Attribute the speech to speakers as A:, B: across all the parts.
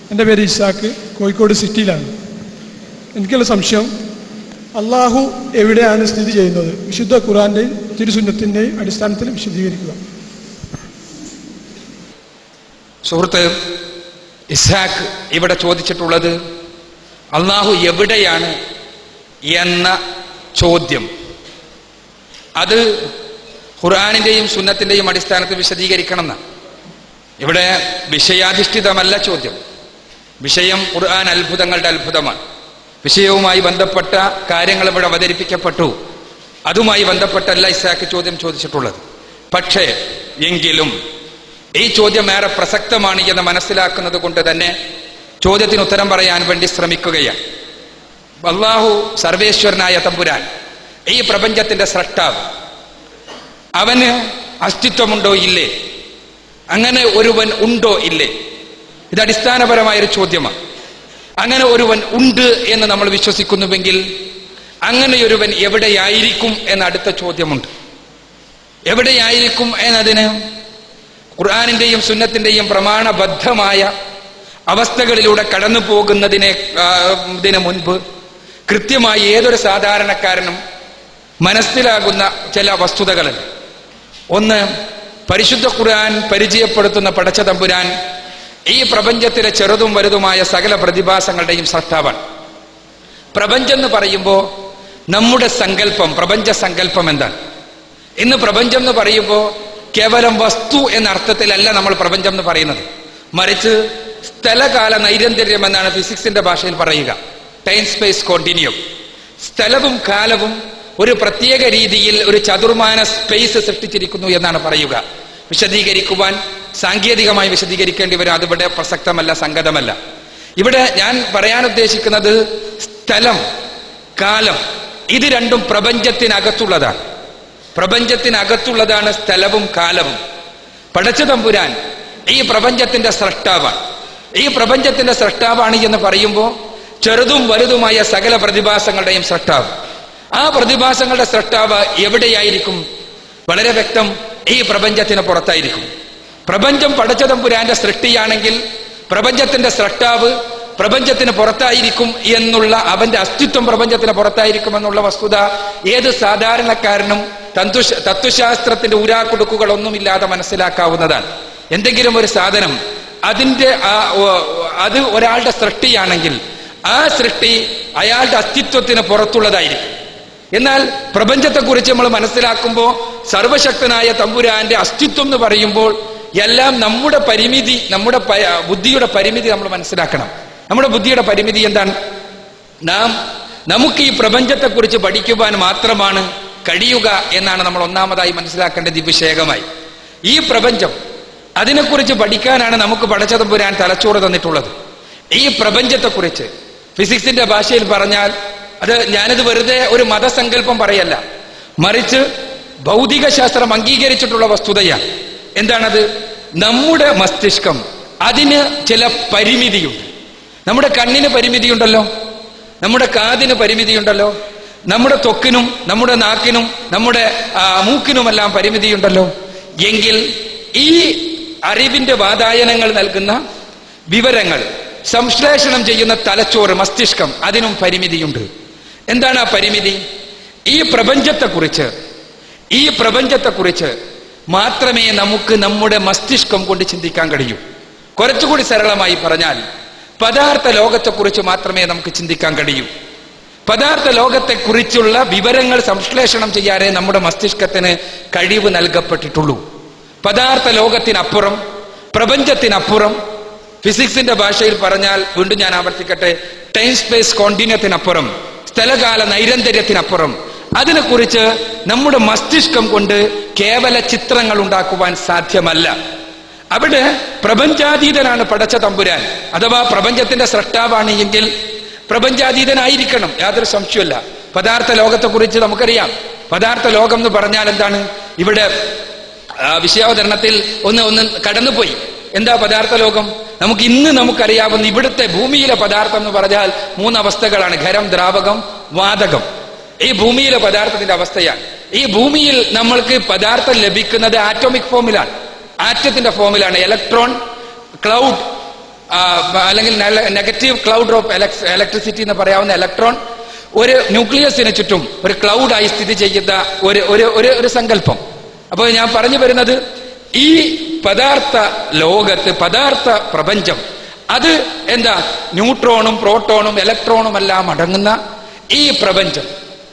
A: എൻ്റെ പേര് ഇസാക്ക് കോഴിക്കോട് സിറ്റിയിലാണ് എനിക്കുള്ള സംശയം അള്ളാഹു എവിടെയാണ് സ്ഥിതി ചെയ്യുന്നത് വിശുദ്ധ ഖുറാൻ്റെയും തിരുസുന്നത്തിൻ്റെയും അടിസ്ഥാനത്തിൽ വിശദീകരിക്കുക
B: സുഹൃത്ത് ഇസാഖ് ഇവിടെ ചോദിച്ചിട്ടുള്ളത് അള്ളാഹു എവിടെയാണ് എന്ന ചോദ്യം അത് ഖുർആാനിന്റെയും സുന്നത്തിന്റെയും അടിസ്ഥാനത്തിൽ വിശദീകരിക്കണം എന്നാണ് ഇവിടെ വിഷയാധിഷ്ഠിതമല്ല ചോദ്യം വിഷയം ഖുർആൻ അത്ഭുതങ്ങളുടെ അത്ഭുതമാണ് വിഷയവുമായി ബന്ധപ്പെട്ട കാര്യങ്ങൾ ഇവിടെ അവതരിപ്പിക്കപ്പെട്ടു അതുമായി ബന്ധപ്പെട്ടല്ല ഇസാക്ക് ചോദ്യം ചോദിച്ചിട്ടുള്ളത് പക്ഷേ എങ്കിലും ഈ ചോദ്യം ഏറെ പ്രസക്തമാണ് എന്ന് മനസ്സിലാക്കുന്നത് കൊണ്ട് തന്നെ ചോദ്യത്തിന് ഉത്തരം പറയാൻ വേണ്ടി ശ്രമിക്കുകയാണ് അള്ളാഹു സർവേശ്വരനായ തമ്പുരാൻ ഈ പ്രപഞ്ചത്തിന്റെ സ്രഷ്ടാവ് അവന് അസ്തിത്വമുണ്ടോ ഇല്ലേ അങ്ങനെ ഒരുവൻ ഉണ്ടോ ഇല്ലേ ഇത് അടിസ്ഥാനപരമായ ഒരു ചോദ്യമാണ് അങ്ങനെ ഒരുവൻ ഉണ്ട് എന്ന് നമ്മൾ വിശ്വസിക്കുന്നുവെങ്കിൽ അങ്ങനെയൊരുവൻ എവിടെയായിരിക്കും എന്ന അടുത്ത ചോദ്യമുണ്ട് എവിടെയായിരിക്കും എന്നതിന് ഖുർആാനിന്റെയും സുന്നത്തിന്റെയും പ്രമാണബദ്ധമായ അവസ്ഥകളിലൂടെ കടന്നു പോകുന്നതിനെ ആ, ഇതിന് മുൻപ് കൃത്യമായി ഏതൊരു സാധാരണക്കാരനും മനസ്സിലാകുന്ന ചില വസ്തുതകളുണ്ട് ഒന്ന് പരിശുദ്ധ ഖുർആൻ പരിചയപ്പെടുത്തുന്ന പടച്ച തമ്പുരാൻ ഈ പ്രപഞ്ചത്തിലെ ചെറുതും വലുതുമായ സകല പ്രതിഭാസങ്ങളുടെയും സൃഷ്ടാവാണ് പ്രപഞ്ചം എന്ന് പറയുമ്പോൾ നമ്മുടെ സങ്കല്പം പ്രപഞ്ച സങ്കല്പം എന്താണ് ഇന്ന് പ്രപഞ്ചം എന്ന് പറയുമ്പോൾ കേവലം വസ്തു എന്ന അർത്ഥത്തിലല്ല നമ്മൾ പ്രപഞ്ചം എന്ന് പറയുന്നത് മറിച്ച് സ്ഥലകാല നൈരന്തര്യം എന്നാണ് ഫിസിക്സിന്റെ ഭാഷയിൽ പറയുക ടൈം സ്പേസ് കോണ്ടിന്യൂം സ്ഥലവും കാലവും ഒരു പ്രത്യേക രീതിയിൽ ഒരു ചതുർമാന സ്പേസ് സൃഷ്ടിച്ചിരിക്കുന്നു എന്നാണ് പറയുക വിശദീകരിക്കുവാൻ സാങ്കേതികമായി വിശദീകരിക്കേണ്ടി വരും അതിവിടെ പ്രസക്തമല്ല സംഗതമല്ല ഇവിടെ ഞാൻ പറയാൻ ഉദ്ദേശിക്കുന്നത് സ്ഥലം കാലം ഇത് രണ്ടും പ്രപഞ്ചത്തിനകത്തുള്ളതാണ് പ്രപഞ്ചത്തിനകത്തുള്ളതാണ് സ്ഥലവും കാലവും പടച്ച തമ്പുരാൻ ഈ പ്രപഞ്ചത്തിന്റെ സ്രഷ്ടാവാണ് ഈ പ്രപഞ്ചത്തിന്റെ സ്രഷ്ടാവാണ് എന്ന് പറയുമ്പോൾ ചെറുതും വലുതുമായ സകല പ്രതിഭാസങ്ങളുടെയും സ്രഷ്ടാവ് ആ പ്രതിഭാസങ്ങളുടെ സ്രഷ്ടാവ് എവിടെയായിരിക്കും വളരെ വ്യക്തം ഈ പ്രപഞ്ചത്തിന് പുറത്തായിരിക്കും പ്രപഞ്ചം പടച്ച തമ്പുരാന്റെ സൃഷ്ടിയാണെങ്കിൽ പ്രപഞ്ചത്തിന്റെ സ്രഷ്ടാവ് പ്രപഞ്ചത്തിന് പുറത്തായിരിക്കും എന്നുള്ള അവന്റെ അസ്തിത്വം പ്രപഞ്ചത്തിന് പുറത്തായിരിക്കും എന്നുള്ള വസ്തുത ഏത് സാധാരണക്കാരനും തന്തു തത്വശാസ്ത്രത്തിന്റെ ഊരാക്കുടുക്കുകളൊന്നുമില്ലാതെ മനസ്സിലാക്കാവുന്നതാണ് എന്തെങ്കിലും ഒരു സാധനം അതിന്റെ ആ ഓ- അത് ഒരാളുടെ സൃഷ്ടിയാണെങ്കിൽ ആ സൃഷ്ടി അയാളുടെ അസ്തിത്വത്തിന് പുറത്തുള്ളതായിരിക്കും എന്നാൽ പ്രപഞ്ചത്തെക്കുറിച്ച് നമ്മൾ മനസ്സിലാക്കുമ്പോൾ സർവശക്തനായ തമ്പുരാന്റെ അസ്തിത്വം എന്ന് പറയുമ്പോൾ എല്ലാം നമ്മുടെ പരിമിതി നമ്മുടെ പ- ബുദ്ധിയുടെ പരിമിതി നമ്മൾ മനസ്സിലാക്കണം നമ്മുടെ ബുദ്ധിയുടെ പരിമിതി എന്താണ് നാം നമുക്ക് ഈ പ്രപഞ്ചത്തെക്കുറിച്ച് പഠിക്കുവാൻ മാത്രമാണ് കഴിയുക എന്നാണ് നമ്മൾ ഒന്നാമതായി മനസ്സിലാക്കേണ്ടത് ഈ വിഷയകമായി ഈ പ്രപഞ്ചം അതിനെക്കുറിച്ച് പഠിക്കാനാണ് നമുക്ക് പടച്ചതമ്പുരാൻ തലച്ചോറ് തന്നിട്ടുള്ളത് ഈ പ്രപഞ്ചത്തെക്കുറിച്ച് ഫിസിക്സിന്റെ ഭാഷയിൽ പറഞ്ഞാൽ അത് ഞാനിത് വെറുതെ ഒരു മതസങ്കല്പം പറയല്ല മറിച്ച് ഭൗതിക ശാസ്ത്രം അംഗീകരിച്ചിട്ടുള്ള വസ്തുതയാണ് എന്താണത് നമ്മുടെ മസ്തിഷ്കം അതിന് ചില പരിമിതിയുണ്ട് നമ്മുടെ കണ്ണിന് പരിമിതിയുണ്ടല്ലോ നമ്മുടെ കാതിന് പരിമിതിയുണ്ടല്ലോ നമ്മുടെ ത്വക്കിനും നമ്മുടെ നാക്കിനും നമ്മുടെ ആ, മൂക്കിനുമെല്ലാം പരിമിതിയുണ്ടല്ലോ എങ്കിൽ ഈ അറിവിന്റെ വാതായനങ്ങൾ നൽകുന്ന വിവരങ്ങൾ സംശ്ലേഷണം ചെയ്യുന്ന തലച്ചോറ് മസ്തിഷ്കം അതിനും പരിമിതിയുണ്ട് എന്താണ് ആ പരിമിതി ഈ പ്രപഞ്ചത്തെക്കുറിച്ച് ഈ പ്രപഞ്ചത്തെക്കുറിച്ച് മാത്രമേ നമുക്ക് നമ്മുടെ മസ്തിഷ്കം കൊണ്ട് ചിന്തിക്കാൻ കഴിയൂ കുറച്ചുകൂടി സരളമായി പറഞ്ഞാൽ പദാർത്ഥ ലോകത്തെക്കുറിച്ച് മാത്രമേ നമുക്ക് ചിന്തിക്കാൻ കഴിയൂ പദാർത്ഥ ലോകത്തെക്കുറിച്ചുള്ള വിവരങ്ങൾ സംശ്ലേഷണം ചെയ്യാനേ നമ്മുടെ മസ്തിഷ്കത്തിന് കഴിവ് നൽകപ്പെട്ടിട്ടുള്ളൂ പദാർത്ഥ ലോകത്തിനപ്പുറം പ്രപഞ്ചത്തിനപ്പുറം ഫിസിക്സിന്റെ ഭാഷയിൽ പറഞ്ഞാൽ വീണ്ടും ഞാൻ ആവർത്തിക്കട്ടെ ടൈം സ്പേസ് കോണ്ടിന്യത്തിനപ്പുറം സ്ഥലകാല നൈരന്തര്യത്തിനപ്പുറം അതിനെക്കുറിച്ച് നമ്മുടെ മസ്തിഷ്കം കൊണ്ട് കേവല ചിത്രങ്ങൾ ഉണ്ടാക്കുവാൻ സാധ്യമല്ല അവിടെ പ്രപഞ്ചാതീതനാണ് പടച്ച തമ്പുരാൻ അഥവാ പ്രപഞ്ചത്തിന്റെ സൃഷ്ടാവാണ് എങ്കിൽ പ്രപഞ്ചാതീതനായിരിക്കണം യാതൊരു സംശയമല്ല പദാർത്ഥ ലോകത്തെക്കുറിച്ച് നമുക്കറിയാം പദാർത്ഥ ലോകം എന്ന് പറഞ്ഞാൽ എന്താണ് ഇവിടെ ആ, വിഷയാവതരണത്തിൽ ഒന്ന് ഒന്ന് കടന്നുപോയി എന്താ പദാർത്ഥ ലോകം നമുക്ക് ഇന്ന് നമുക്കറിയാവുന്ന ഇവിടുത്തെ ഭൂമിയിലെ പദാർത്ഥം എന്ന് പറഞ്ഞാൽ മൂന്ന് അവസ്ഥകളാണ് ഖരം ദ്രാവകം വാതകം ഈ ഭൂമിയിലെ പദാർത്ഥത്തിന്റെ അവസ്ഥയാണ് ഈ ഭൂമിയിൽ നമ്മൾക്ക് പദാർത്ഥം ലഭിക്കുന്നത് ആറ്റോമിക് ഫോമിലാണ് ആറ്റത്തിന്റെ ഫോമിലാണ് ഇലക്ട്രോൺ ക്ലൗഡ് ആ, അല്ലെങ്കിൽ നെഗറ്റീവ് ക്ലൗഡ് ഓഫ് ഇലക്ട്രിസിറ്റി എന്ന് പറയാവുന്ന ഇലക്ട്രോൺ ഒരു ന്യൂക്ലിയസിന് ചുറ്റും ഒരു ക്ലൗഡായി സ്ഥിതി ചെയ്യുന്ന ഒരു ഒരു ഒരു ഒരു സങ്കല്പം അപ്പോൾ ഞാൻ പറഞ്ഞു വരുന്നത് ഈ പദാർത്ഥ ലോകത്ത് പദാർത്ഥ പ്രപഞ്ചം അത് എന്താ ന്യൂട്രോണും പ്രോട്ടോണും ഇലക്ട്രോണും എല്ലാം അടങ്ങുന്ന ഈ പ്രപഞ്ചം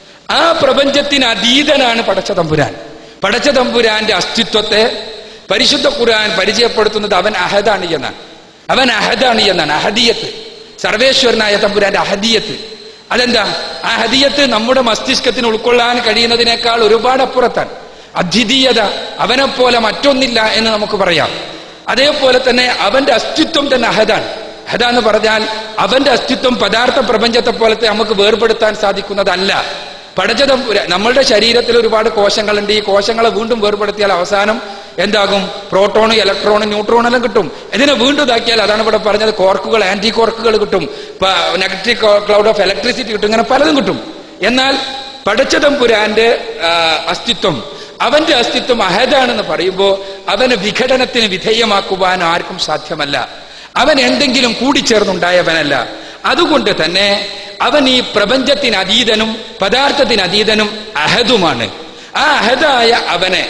B: ആ പ്രപഞ്ചത്തിന് അതീതനാണ് പടച്ച തമ്പുരാൻ പടച്ച തമ്പുരാന്റെ അസ്തിത്വത്തെ പരിശുദ്ധ ഖുർആൻ പരിചയപ്പെടുത്തുന്നത് അവൻ അഹദാണ് എന്നാണ് അവൻ അഹദാണ് എന്നാണ് അഹദിയത്ത് സർവേശ്വരനായ തമ്പുരാന്റെ അഹദിയത്ത് അതെന്താ ആ ഹദിയത്ത് നമ്മുടെ മസ്തിഷ്കത്തിന് ഉൾക്കൊള്ളാൻ കഴിയുന്നതിനേക്കാൾ ഒരുപാട് അപ്പുറത്താണ് അദ്വിതീയത അവനെ പോലെ മറ്റൊന്നില്ല എന്ന് നമുക്ക് പറയാം അതേപോലെ തന്നെ അവന്റെ അസ്തിത്വം തന്നെ അഹദാണ് അഹദ എന്ന് പറഞ്ഞാൽ അവന്റെ അസ്തിത്വം പദാർത്ഥ പ്രപഞ്ചത്തെ പോലത്തെ നമുക്ക് വേർപെടുത്താൻ സാധിക്കുന്നതല്ല പടച്ചതം നമ്മളുടെ ശരീരത്തിൽ ഒരുപാട് കോശങ്ങളുണ്ട് ഈ കോശങ്ങളെ വീണ്ടും വേർപെടുത്തിയാൽ അവസാനം എന്താകും പ്രോട്ടോൺ ഇലക്ട്രോൺ ന്യൂട്രോൺ എല്ലാം കിട്ടും ഇതിനെ വീണ്ടും ഇതാക്കിയാൽ അതാണ് ഇവിടെ പറഞ്ഞത് കോർക്കുകൾ ആന്റി കോർക്കുകൾ കിട്ടും നെഗറ്റീവ് ക്ലൗഡ് ഓഫ് ഇലക്ട്രിസിറ്റി കിട്ടും ഇങ്ങനെ പലതും കിട്ടും എന്നാൽ പടച്ചതമ്പുരാന്റെ ആ, അസ്തിത്വം അവന്റെ അസ്തിത്വം അഹദാണെന്ന് പറയുമ്പോൾ അവന് വിഘടനത്തിന് വിധേയമാക്കുവാൻ ആർക്കും സാധ്യമല്ല അവൻ എന്തെങ്കിലും കൂടിച്ചേർന്നുണ്ടായവനല്ല അതുകൊണ്ട് തന്നെ അവൻ ഈ പ്രപഞ്ചത്തിന് അതീതനും പദാർത്ഥത്തിന് അതീതനും അഹദുമാണ് ആ അഹദായ അവനെ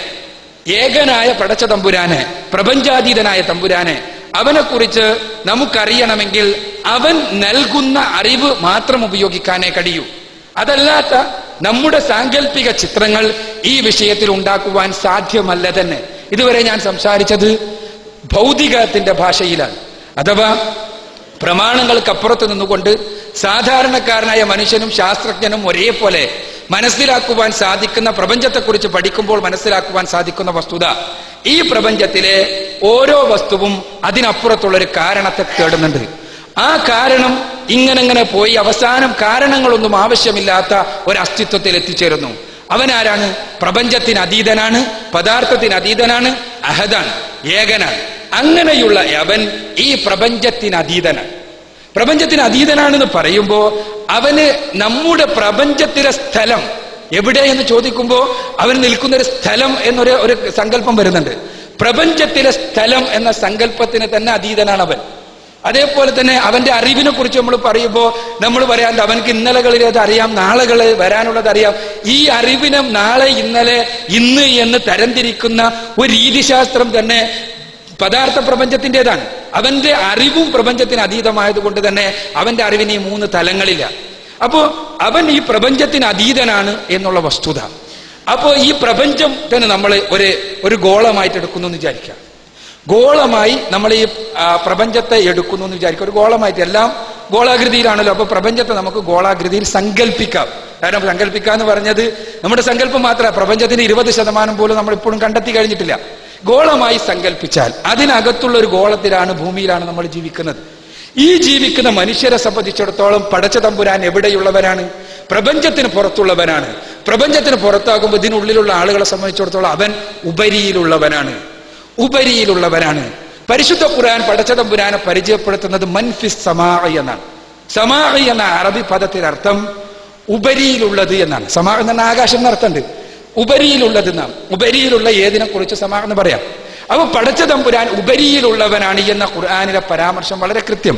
B: ഏകനായ പടച്ച തമ്പുരാനെ പ്രപഞ്ചാതീതനായ തമ്പുരാനെ അവനെ കുറിച്ച് നമുക്കറിയണമെങ്കിൽ അവൻ നൽകുന്ന അറിവ് മാത്രം ഉപയോഗിക്കാനേ കഴിയൂ അതല്ലാത്ത നമ്മുടെ സാങ്കല്പിക ചിത്രങ്ങൾ ഈ വിഷയത്തിൽ ഉണ്ടാക്കുവാൻ സാധ്യമല്ല തന്നെ ഇതുവരെ ഞാൻ സംസാരിച്ചത് ഭൗതികത്തിന്റെ ഭാഷയിലാണ് അഥവാ പ്രമാണങ്ങൾക്കപ്പുറത്ത് നിന്നുകൊണ്ട് സാധാരണക്കാരനായ മനുഷ്യനും ശാസ്ത്രജ്ഞനും ഒരേപോലെ മനസ്സിലാക്കുവാൻ സാധിക്കുന്ന പ്രപഞ്ചത്തെക്കുറിച്ച് പഠിക്കുമ്പോൾ മനസ്സിലാക്കുവാൻ സാധിക്കുന്ന വസ്തുത ഈ പ്രപഞ്ചത്തിലെ ഓരോ വസ്തുവും അതിനപ്പുറത്തുള്ള ഒരു കാരണത്തെ തേടുന്നുണ്ട് ആ കാരണം ഇങ്ങനെ ഇങ്ങനെ പോയി അവസാനം കാരണങ്ങളൊന്നും ആവശ്യമില്ലാത്ത ഒരു അസ്തിത്വത്തിൽ എത്തിച്ചേരുന്നു അവനാരാണ് പ്രപഞ്ചത്തിന് അതീതനാണ് പദാർത്ഥത്തിന് അതീതനാണ് അഹദാണ് ഏകനാണ് അങ്ങനെയുള്ള അവൻ ഈ പ്രപഞ്ചത്തിന് അതീതനാണ് പ്രപഞ്ചത്തിന് അതീതനാണെന്ന് പറയുമ്പോൾ അവന് നമ്മുടെ പ്രപഞ്ചത്തിലെ സ്ഥലം എവിടെ എന്ന് ചോദിക്കുമ്പോൾ അവൻ നിൽക്കുന്ന ഒരു സ്ഥലം എന്നൊരു ഒരു സങ്കല്പം വരുന്നുണ്ട് പ്രപഞ്ചത്തിലെ സ്ഥലം എന്ന സങ്കല്പത്തിന് തന്നെ അതീതനാണ് അവൻ അതേപോലെ തന്നെ അവന്റെ അറിവിനെ കുറിച്ച് നമ്മൾ പറയുമ്പോൾ നമ്മൾ പറയാറുണ്ട് അവൻക്ക് ഇന്നലകളിലേത് അറിയാം നാളെകൾ വരാനുള്ളത് അറിയാം ഈ അറിവിനെ നാളെ ഇന്നലെ ഇന്ന് എന്ന് തരംതിരിക്കുന്ന ഒരു രീതിശാസ്ത്രം തന്നെ പദാർത്ഥ പ്രപഞ്ചത്തിൻ്റെതാണ് അവന്റെ അറിവും പ്രപഞ്ചത്തിന് അതീതമായത് കൊണ്ട് തന്നെ അവന്റെ അറിവിന് ഈ മൂന്ന് തലങ്ങളില്ല അപ്പോ അവൻ ഈ പ്രപഞ്ചത്തിന് അതീതനാണ് എന്നുള്ള വസ്തുത അപ്പോ ഈ പ്രപഞ്ചം തന്നെ നമ്മൾ ഒരു ഒരു ഗോളമായിട്ട് എടുക്കുന്നു എന്ന് വിചാരിക്കാം ഗോളമായി നമ്മൾ ഈ ആ, പ്രപഞ്ചത്തെ എടുക്കുന്നു എന്ന് വിചാരിക്കുക ഒരു ഗോളമായിട്ട് എല്ലാം ഗോളാകൃതിയിലാണല്ലോ അപ്പൊ പ്രപഞ്ചത്തെ നമുക്ക് ഗോളാകൃതിയിൽ സങ്കല്പിക്കാം കാരണം സങ്കല്പിക്കുക എന്ന് പറഞ്ഞത് നമ്മുടെ സങ്കല്പം മാത്രമല്ല പ്രപഞ്ചത്തിന് ഇരുപത് ശതമാനം പോലും നമ്മൾ ഇപ്പോഴും കണ്ടെത്തി കഴിഞ്ഞിട്ടില്ല ഗോളമായി സങ്കല്പിച്ചാൽ അതിനകത്തുള്ള ഒരു ഗോളത്തിലാണ് ഭൂമിയിലാണ് നമ്മൾ ജീവിക്കുന്നത് ഈ ജീവിക്കുന്ന മനുഷ്യരെ സംബന്ധിച്ചിടത്തോളം പടച്ച തമ്പുരാൻ എവിടെയുള്ളവരാണ് പ്രപഞ്ചത്തിന് പുറത്തുള്ളവനാണ് പ്രപഞ്ചത്തിന് പുറത്താകുമ്പോൾ ഇതിനുള്ളിലുള്ള ആളുകളെ സംബന്ധിച്ചിടത്തോളം അവൻ ഉപരിയിലുള്ളവനാണ് ഉപരിയിലുള്ളവനാണ് പരിശുദ്ധ ഖുർആൻ പടച്ച തമ്പുരാനെ പരിചയപ്പെടുത്തുന്നത് മൻഫിസ് സമാ എന്നാണ് സമാ എന്ന അറബി പദത്തിന് അർത്ഥം ഉപരിയിലുള്ളത് എന്നാണ് സമാ എന്ന ആകാശം എന്നർത്ഥമുണ്ട് ഉപരിയിലുള്ളത് എന്നാണ് ഉപരിയിലുള്ള ഏതിനെ കുറിച്ച് സമാ എന്ന് പറയാം അപ്പൊ പടച്ച തമ്പുരാൻ ഉപരിയിലുള്ളവനാണ് എന്ന ഖുർആാനിലെ പരാമർശം വളരെ കൃത്യം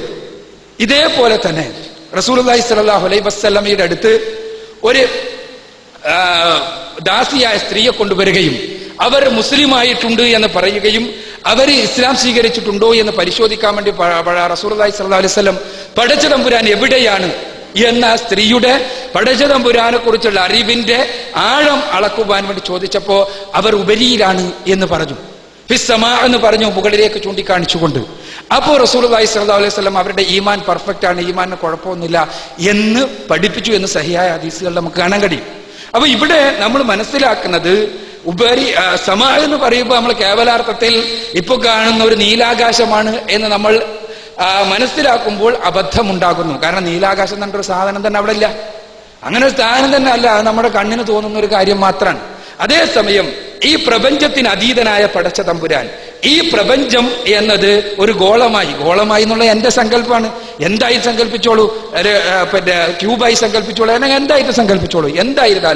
B: ഇതേപോലെ തന്നെ റസൂലി സലാഹു അലൈ വസ്ലമയുടെ അടുത്ത് ഒരു ആ, ദാസിയായ സ്ത്രീയെ കൊണ്ടുവരികയും അവർ മുസ്ലിമായിട്ടുണ്ട് എന്ന് പറയുകയും അവർ ഇസ്ലാം സ്വീകരിച്ചിട്ടുണ്ടോ എന്ന് പരിശോധിക്കാൻ വേണ്ടി റസൂലി സല്ലാ അലൈഹി സ്വലം പടച്ച തമ്പുരാൻ എവിടെയാണ് എന്ന സ്ത്രീയുടെ പടച്ചതമ്പുരാനെ കുറിച്ചുള്ള അറിവിന്റെ ആഴം അളക്കുവാൻ വേണ്ടി ചോദിച്ചപ്പോ അവർ ഉപരിയിലാണ് എന്ന് പറഞ്ഞു ഫിസ്സമാ എന്ന് പറഞ്ഞു മുകളിലേക്ക് ചൂണ്ടിക്കാണിച്ചുകൊണ്ട് അപ്പോൾ റസൂൽ അലൈഹി സ്വല്ലാ അലൈഹി സ്വലം അവരുടെ ഈമാൻ പെർഫെക്റ്റ് ആണ് ഈമാനിന് കുഴപ്പമൊന്നുമില്ല എന്ന് പഠിപ്പിച്ചു എന്ന് സഹിയായ ഹദീസുകൾ നമുക്ക് കാണാൻ കഴിയും അപ്പൊ ഇവിടെ നമ്മൾ മനസ്സിലാക്കുന്നത് ഉപരി ആ, സമ എന്ന് പറയുമ്പോൾ നമ്മൾ കേവലാർത്ഥത്തിൽ ഇപ്പൊ കാണുന്ന ഒരു നീലാകാശമാണ് എന്ന് നമ്മൾ ആ, മനസ്സിലാക്കുമ്പോൾ അബദ്ധമുണ്ടാകുന്നു കാരണം നീലാകാശം എന്ന് പറഞ്ഞൊരു സാധനം തന്നെ അവിടെ ഇല്ല അങ്ങനെ ഒരു സ്ഥാനം തന്നെ അല്ല അത് നമ്മുടെ കണ്ണിന് തോന്നുന്ന ഒരു കാര്യം മാത്രമാണ് അതേസമയം ഈ പ്രപഞ്ചത്തിന് അതീതനായ പടച്ച തമ്പുരാൻ ഈ പ്രപഞ്ചം എന്നത് ഒരു ഗോളമായി ഗോളമായി എന്നുള്ള എന്റെ സങ്കല്പമാണ് എന്തായി സങ്കല്പിച്ചോളൂ ഒരു, ആ, പിന്നെ ക്യൂബായി സങ്കല്പിച്ചോളൂ അല്ലെങ്കിൽ എന്തായിട്ട് സങ്കല്പിച്ചോളൂ എന്തായിരുന്നാലും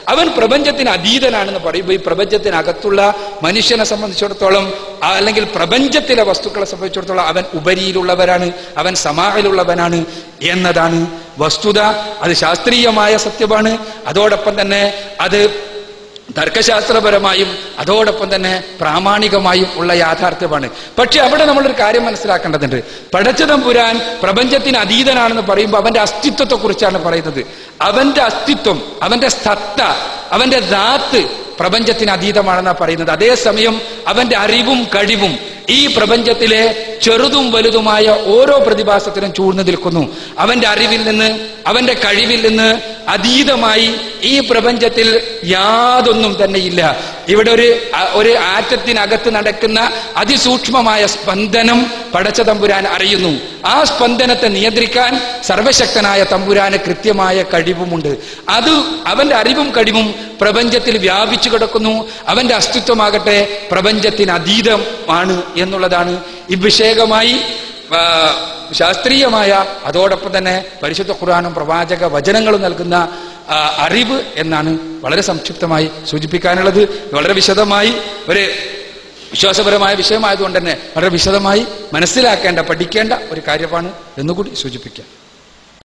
B: അവൻ പ്രപഞ്ചത്തിന് അതീതനാണെന്ന് പറയുമ്പോൾ ഈ പ്രപഞ്ചത്തിനകത്തുള്ള മനുഷ്യനെ സംബന്ധിച്ചിടത്തോളം ആ അല്ലെങ്കിൽ പ്രപഞ്ചത്തിലെ വസ്തുക്കളെ സംബന്ധിച്ചിടത്തോളം അവൻ ഉപരിയിലുള്ളവരാണ് അവൻ സമാഹിലുള്ളവനാണ് എന്നതാണ് വസ്തുത അത് ശാസ്ത്രീയമായ സത്യമാണ് അതോടൊപ്പം തന്നെ അത് തർക്കശാസ്ത്രപരമായും അതോടൊപ്പം തന്നെ പ്രാമാണികമായും ഉള്ള യാഥാർത്ഥ്യമാണ് പക്ഷെ അവിടെ നമ്മളൊരു കാര്യം മനസ്സിലാക്കേണ്ടതുണ്ട് പടച്ചതമ്പുരാൻ പ്രപഞ്ചത്തിന് അതീതനാണെന്ന് പറയുമ്പോൾ അവന്റെ അസ്തിത്വത്തെ കുറിച്ചാണ് പറയുന്നത് അവന്റെ അസ്തിത്വം അവന്റെ സത്ത അവന്റെ ദാത്ത് പ്രപഞ്ചത്തിന് അതീതമാണെന്നാണ് പറയുന്നത് അതേസമയം അവന്റെ അറിവും കഴിവും ഈ പ്രപഞ്ചത്തിലെ ചെറുതും വലുതുമായ ഓരോ പ്രതിഭാസത്തിനും ചൂഴ്ന്നു നിൽക്കുന്നു അവന്റെ അറിവിൽ നിന്ന് അവന്റെ കഴിവിൽ നിന്ന് അതീതമായി ഈ പ്രപഞ്ചത്തിൽ യാതൊന്നും തന്നെ ഇല്ല ഇവിടെ ഒരു അ- ഒരു ആറ്റത്തിനകത്ത് നടക്കുന്ന അതിസൂക്ഷ്മമായ സ്പന്ദനം പടച്ച തമ്പുരാൻ അറിയുന്നു ആ സ്പന്ദനത്തെ നിയന്ത്രിക്കാൻ സർവശക്തനായ തമ്പുരാന് കൃത്യമായ കഴിവുമുണ്ട് അത് അവന്റെ അറിവും കഴിവും പ്രപഞ്ചത്തിൽ വ്യാപിച്ചു കിടക്കുന്നു അവന്റെ അസ്തിത്വമാകട്ടെ പ്രപഞ്ചത്തിന് അതീതമാണ് എന്നുള്ളതാണ് ഇവിഷേകമായി ആ, ശാസ്ത്രീയമായ അതോടൊപ്പം തന്നെ പരിശുദ്ധ ഖുർആാനും പ്രവാചക വചനങ്ങളും നൽകുന്ന ആ, അറിവ് എന്നാണ് വളരെ സംക്ഷിപ്തമായി സൂചിപ്പിക്കാനുള്ളത് വളരെ വിശദമായി ഒരു വിശ്വാസപരമായ വിഷയമായതുകൊണ്ട് തന്നെ വളരെ വിശദമായി മനസ്സിലാക്കേണ്ട പഠിക്കേണ്ട ഒരു കാര്യമാണ് എന്നുകൂടി സൂചിപ്പിക്കാം